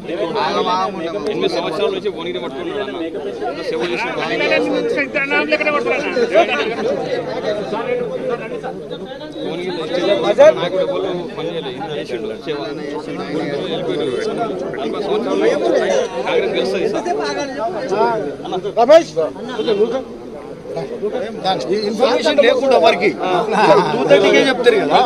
ఎనిమిది సంవత్సరాల నుంచి భువనగిరి పట్టుకున్నాడు అన్న ఎంత సేవ చేసిన భువనగిరి నాయకుడు ఎవరు పనిచేయలేదు ఇంత చేసిండు సేవ వెళ్ళిపోయాడు నలభై సంవత్సరాలు కాంగ్రెస్ గెలుస్తుంది సార్ ఇన్ఫర్మేషన్ లేకుండా వారికి టూ థర్టీకే చెప్తారు కదా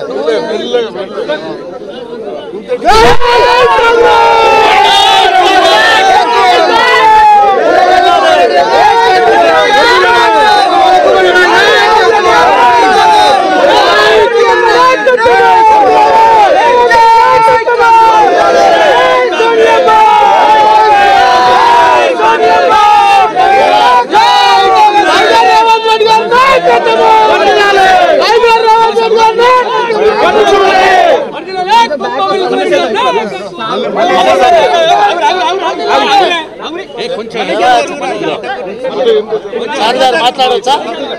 సార్ గారు మాట్లాడొచ్చా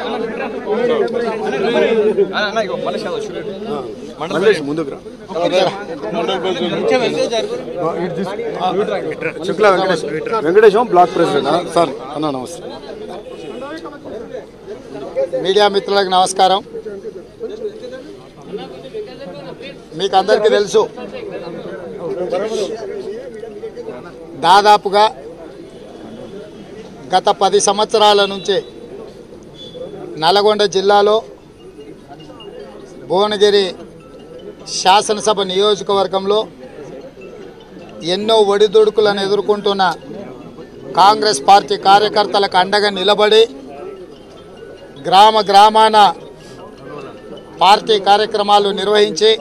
మల్లేష్ ముందుకు రా Shukla Venkatesh Venkatesham block president sir అన్న నమస్తే మీడియా మిత్రులకు నమస్కారం మీకు అందరికీ తెలుసు దాదాపుగా గత పది సంవత్సరాల నుంచి నల్గొండ జిల్లాలో భువనగిరి శాసనసభ నియోజకవర్గంలో ఎన్నో ఒడిదుడుకులను ఎదుర్కొంటున్న కాంగ్రెస్ పార్టీ కార్యకర్తలకు అండగా నిలబడి గ్రామ గ్రామాన పార్టీ కార్యక్రమాలు నిర్వహించి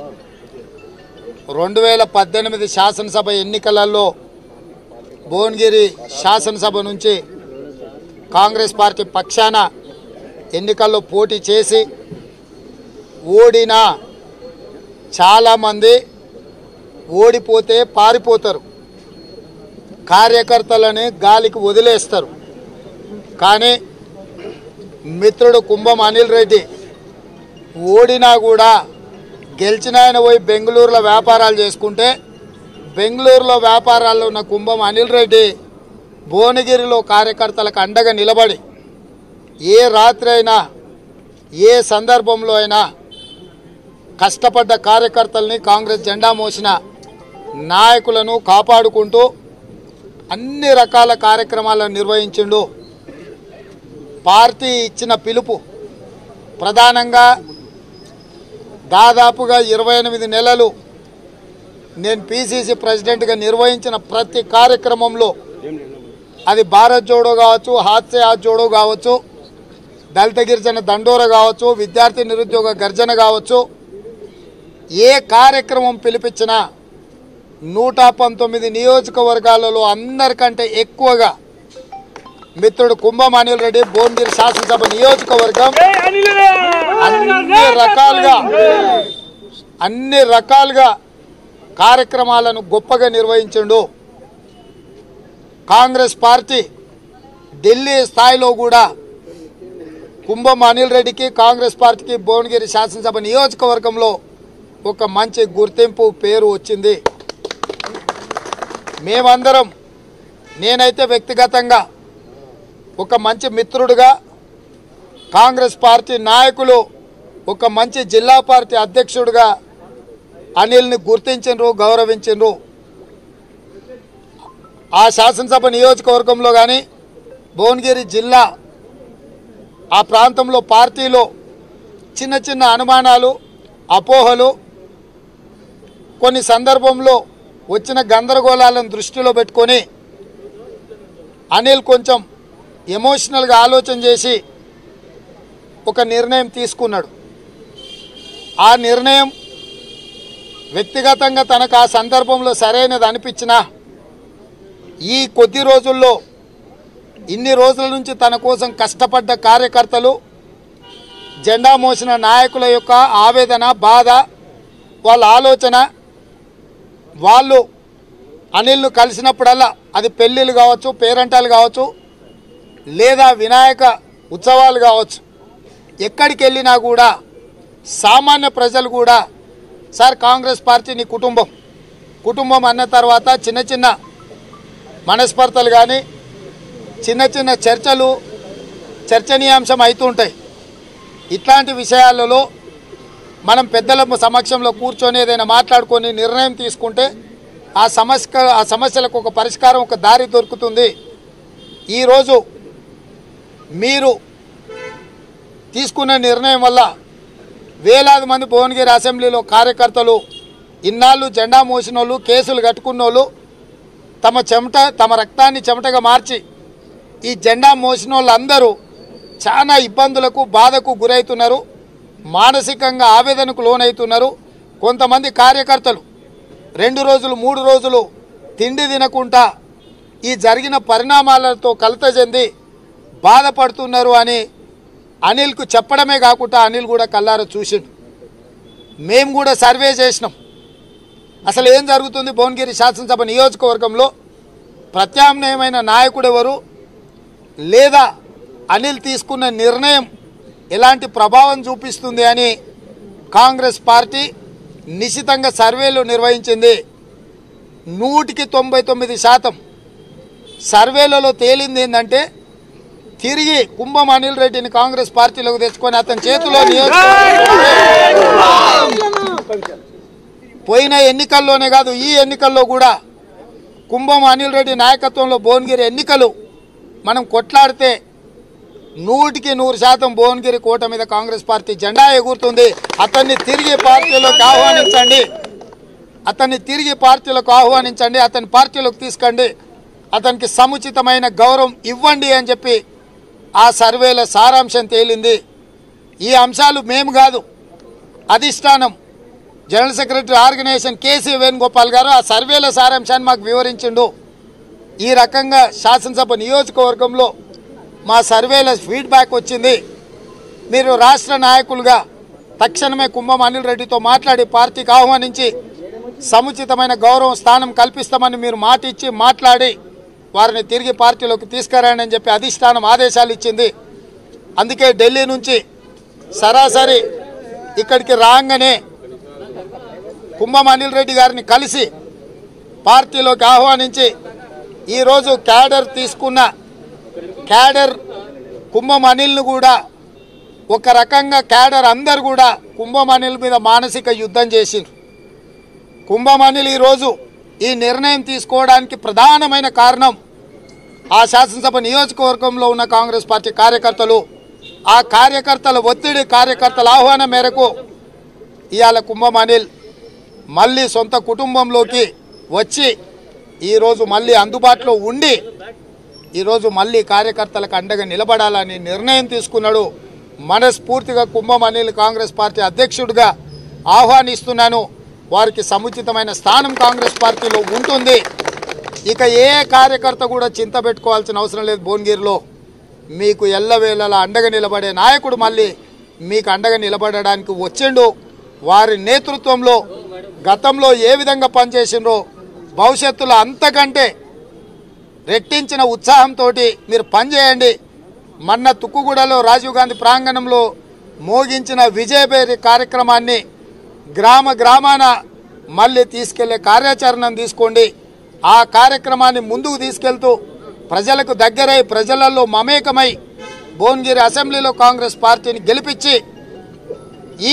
రెండు వేల పద్దెనిమిది శాసనసభ ఎన్నికలలో భువనగిరి శాసనసభ నుంచి కాంగ్రెస్ పార్టీ పక్షాన ఎన్నికల్లో పోటీ చేసి ఓడిన చాలామంది ఓడిపోతే పారిపోతారు కార్యకర్తలని గాలికి వదిలేస్తారు కానీ మిత్రుడు కుంభం అనిల్ రెడ్డి ఓడినా కూడా గెలిచిన ఆయన పోయి బెంగళూరులో వ్యాపారాలు చేసుకుంటే బెంగళూరులో వ్యాపారాల్లో ఉన్న కుంభం అనిల్ రెడ్డి భువనగిరిలో కార్యకర్తలకు అండగా నిలబడి ఏ రాత్రి అయినా ఏ సందర్భంలో అయినా కష్టపడ్డ కార్యకర్తల్ని కాంగ్రెస్ జెండా మోసిన నాయకులను కాపాడుకుంటూ అన్ని రకాల కార్యక్రమాలను నిర్వహించిండు పార్టీ ఇచ్చిన పిలుపు ప్రధానంగా దాదాపుగా ఇరవై ఎనిమిది నెలలు నేను పిసిసి ప్రెసిడెంట్గా నిర్వహించిన ప్రతి కార్యక్రమంలో అది భారత్ జోడో కావచ్చు హాత్సే హాత్ జోడో కావచ్చు దళిత గిరిజన దండోర కావచ్చు విద్యార్థి నిరుద్యోగ గర్జన కావచ్చు ఏ కార్యక్రమం పిలిపించినా నూట పంతొమ్మిది నియోజకవర్గాలలో అందరికంటే ఎక్కువగా మిత్రుడు కుంభం అనిల్ రెడ్డి భువనగిరి శాసనసభ నియోజకవర్గం అన్ని రకాలుగా అన్ని రకాలుగా కార్యక్రమాలను గొప్పగా నిర్వహించిండు కాంగ్రెస్ పార్టీ ఢిల్లీ స్థాయిలో కూడా కుంభం అనిల్ రెడ్డికి కాంగ్రెస్ పార్టీకి భువనగిరి శాసనసభ నియోజకవర్గంలో ఒక మంచి గుర్తింపు పేరు వచ్చింది మేమందరం నేనైతే వ్యక్తిగతంగా ఒక మంచి మిత్రుడుగా కాంగ్రెస్ పార్టీ నాయకులు ఒక మంచి జిల్లా పార్టీ అధ్యక్షుడిగా అనిల్ని గుర్తించరు గౌరవించరు ఆ శాసనసభ నియోజకవర్గంలో కానీ భువనగిరి జిల్లా ఆ ప్రాంతంలో పార్టీలో చిన్న చిన్న అనుమానాలు అపోహలు కొన్ని సందర్భంలో వచ్చిన గందరగోళాలను దృష్టిలో పెట్టుకొని అనిల్ కొంచెం ఎమోషనల్గా ఆలోచన చేసి ఒక నిర్ణయం తీసుకున్నాడు ఆ నిర్ణయం వ్యక్తిగతంగా తనకు ఆ సందర్భంలో సరైనది అనిపించినా ఈ కొద్ది రోజుల్లో ఇన్ని రోజుల నుంచి తన కోసం కష్టపడ్డ కార్యకర్తలు జెండా మోసిన నాయకుల యొక్క ఆవేదన బాధ వాళ్ళ ఆలోచన వాళ్ళు అనిల్ను కలిసినప్పుడల్లా అది పెళ్ళిళ్ళు కావచ్చు పేరంటాలు కావచ్చు లేదా వినాయక ఉత్సవాలు కావచ్చు ఎక్కడికి వెళ్ళినా కూడా సామాన్య ప్రజలు కూడా సార్ కాంగ్రెస్ పార్టీ నీ కుటుంబం కుటుంబం అన్న తర్వాత చిన్న చిన్న మనస్పర్ధలు కానీ చిన్న చిన్న చర్చలు చర్చనీయాంశం అవుతుంటాయి ఇట్లాంటి విషయాలలో మనం పెద్దల సమక్షంలో కూర్చొని ఏదైనా మాట్లాడుకొని నిర్ణయం తీసుకుంటే ఆ సమస్య ఆ సమస్యలకు ఒక పరిష్కారం ఒక దారి దొరుకుతుంది ఈరోజు మీరు తీసుకున్న నిర్ణయం వల్ల వేలాది మంది భువనగిరి అసెంబ్లీలో కార్యకర్తలు ఇన్నాళ్ళు జెండా మోసిన వాళ్ళు కేసులు కట్టుకున్న వాళ్ళు తమ చెమట తమ రక్తాన్ని చెమటగా మార్చి ఈ జెండా మోసిన వాళ్ళందరూ చాలా ఇబ్బందులకు బాధకు గురవుతున్నారు మానసికంగా ఆవేదనకు లోనవుతున్నారు కొంతమంది కార్యకర్తలు రెండు రోజులు మూడు రోజులు తిండి తినకుండా ఈ జరిగిన పరిణామాలతో కలత చెంది బాధపడుతున్నారు అని అనిల్కు చెప్పడమే కాకుండా అనిల్ కూడా కల్లారా చూసిండు మేము కూడా సర్వే చేసినాం అసలు ఏం జరుగుతుంది భువనగిరి శాసనసభ నియోజకవర్గంలో ప్రత్యామ్నాయమైన నాయకుడు ఎవరు లేదా అనిల్ తీసుకున్న నిర్ణయం ఎలాంటి ప్రభావం చూపిస్తుంది అని కాంగ్రెస్ పార్టీ నిశితంగా సర్వేలు నిర్వహించింది నూటికి తొంభై తొమ్మిది శాతం సర్వేలలో తేలింది ఏంటంటే తిరిగి కుంభం అనిల్ రెడ్డిని కాంగ్రెస్ పార్టీలోకి తెచ్చుకొని అతని చేతిలో నియోజకవర్గం పోయిన ఎన్నికల్లోనే కాదు ఈ ఎన్నికల్లో కూడా కుంభం అనిల్ రెడ్డి నాయకత్వంలో భువనగిరి ఎన్నికలు మనం కొట్లాడితే నూటికి నూరు శాతం భువనగిరి కోట మీద కాంగ్రెస్ పార్టీ జెండా ఎగురుతుంది అతన్ని తిరిగి పార్టీలోకి ఆహ్వానించండి అతన్ని తిరిగి పార్టీలోకి ఆహ్వానించండి అతని పార్టీలోకి తీసుకండి అతనికి సముచితమైన గౌరవం ఇవ్వండి అని చెప్పి ఆ సర్వేల సారాంశం తేలింది ఈ అంశాలు మేము కాదు అధిష్టానం general secretary organisation KC Venugopal గారు ఆ సర్వేల సారాంశాన్ని మాకు వివరించిండు ఈ రకంగా శాసనసభ నియోజకవర్గంలో మా సర్వేల ఫీడ్బ్యాక్ వచ్చింది మీరు రాష్ట్ర నాయకులుగా తక్షణమే కుంభం అనిల్ రెడ్డితో మాట్లాడి పార్టీకి ఆహ్వానించి సముచితమైన గౌరవం స్థానం కల్పిస్తామని మీరు మాట ఇచ్చి మాట్లాడి వారిని తిరిగి పార్టీలోకి తీసుకురండి అని చెప్పి అధిష్టానం ఆదేశాలు ఇచ్చింది అందుకే ఢిల్లీ నుంచి సరాసరి ఇక్కడికి రాగానే కుంభం అనిల్ రెడ్డి గారిని కలిసి పార్టీలోకి ఆహ్వానించి ఈరోజు క్యాడర్ తీసుకున్న క్యాడర్ కుంభం అనిల్ను కూడా ఒక రకంగా క్యాడర్ అందరు కూడా కుంభం అనిల్ మీద మానసిక యుద్ధం చేసిండ్రు కుంభం అనిల్ ఈరోజు ఈ నిర్ణయం తీసుకోవడానికి ప్రధానమైన కారణం ఆ శాసనసభ నియోజకవర్గంలో ఉన్న కాంగ్రెస్ పార్టీ కార్యకర్తలు ఆ కార్యకర్తల ఒత్తిడి కార్యకర్తల ఆహ్వానం మేరకు ఇవాళ కుంభం అనిల్ మళ్ళీ సొంత కుటుంబంలోకి వచ్చి ఈరోజు మళ్ళీ అందుబాటులో ఉండి ఈరోజు మళ్ళీ కార్యకర్తలకు అండగా నిలబడాలని నిర్ణయం తీసుకున్నాడు మనస్ఫూర్తిగా కుంభం అనిల్ కాంగ్రెస్ పార్టీ అధ్యక్షుడిగా ఆహ్వానిస్తున్నాను వారికి సముచితమైన స్థానం కాంగ్రెస్ పార్టీలో ఉంటుంది ఇక ఏ కార్యకర్త కూడా చింత పెట్టుకోవాల్సిన అవసరం లేదు భువనగిరిలో మీకు ఎల్లవేళలా అండగా నిలబడే నాయకుడు మళ్ళీ మీకు అండగా నిలబడడానికి వచ్చిండు వారి నేతృత్వంలో గతంలో ఏ విధంగా పనిచేసిండ్రో భవిష్యత్తులో అంతకంటే రెట్టించిన ఉత్సాహంతో మీరు పనిచేయండి మొన్న తుక్కుగూడలో రాజీవ్ గాంధీ ప్రాంగణంలో మోగించిన విజయబేరి కార్యక్రమాన్ని గ్రామ గ్రామాన మళ్ళీ తీసుకెళ్లే కార్యాచరణను తీసుకోండి ఆ కార్యక్రమాన్ని ముందుకు తీసుకెళ్తూ ప్రజలకు దగ్గరై ప్రజలలో మమేకమై భువనగిరి అసెంబ్లీలో కాంగ్రెస్ పార్టీని గెలిపించి ఈ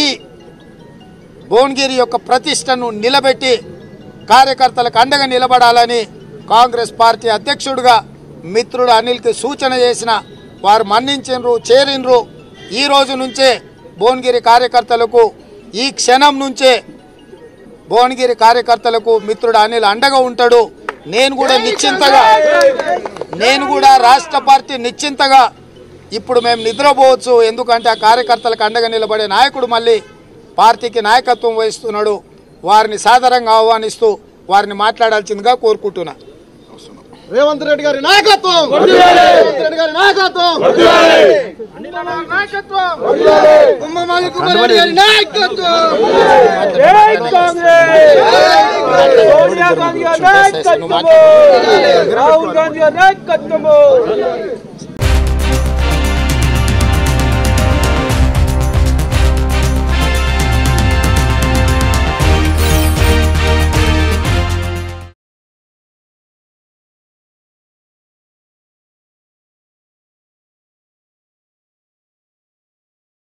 భువనగిరి యొక్క ప్రతిష్టను నిలబెట్టి కార్యకర్తలకు అండగా నిలబడాలని కాంగ్రెస్ పార్టీ అధ్యక్షుడిగా మిత్రుడు అనిల్కి సూచన చేసిన వారు మన్నించినరు చేరినరు ఈ రోజు నుంచే భువనగిరి కార్యకర్తలకు ఈ క్షణం నుంచే భువనగిరి కార్యకర్తలకు మిత్రుడు అనిల్ అండగా ఉంటాడు నేను కూడా నిశ్చింతగా నేను కూడా రాష్ట్ర పార్టీ నిశ్చింతగా ఇప్పుడు మేము నిద్రపోవచ్చు ఎందుకంటే ఆ కార్యకర్తలకు అండగా నిలబడే నాయకుడు మళ్ళీ పార్టీకి నాయకత్వం వహిస్తున్నాడు వారిని సాదరంగా ఆహ్వానిస్తూ వారిని మాట్లాడాల్సిందిగా కోరుకుంటున్నా రేవంత్ రెడ్డి గారి నాయకత్వం రేవంత్ రెడ్డి గారి నాయకత్వం కుమ్మమాలి కుమ్మారెడ్డి గారి నాయకత్వం సోనియా గాంధీ గారి నాయకత్వము రాహుల్ గాంధీ గారి నాయకత్వము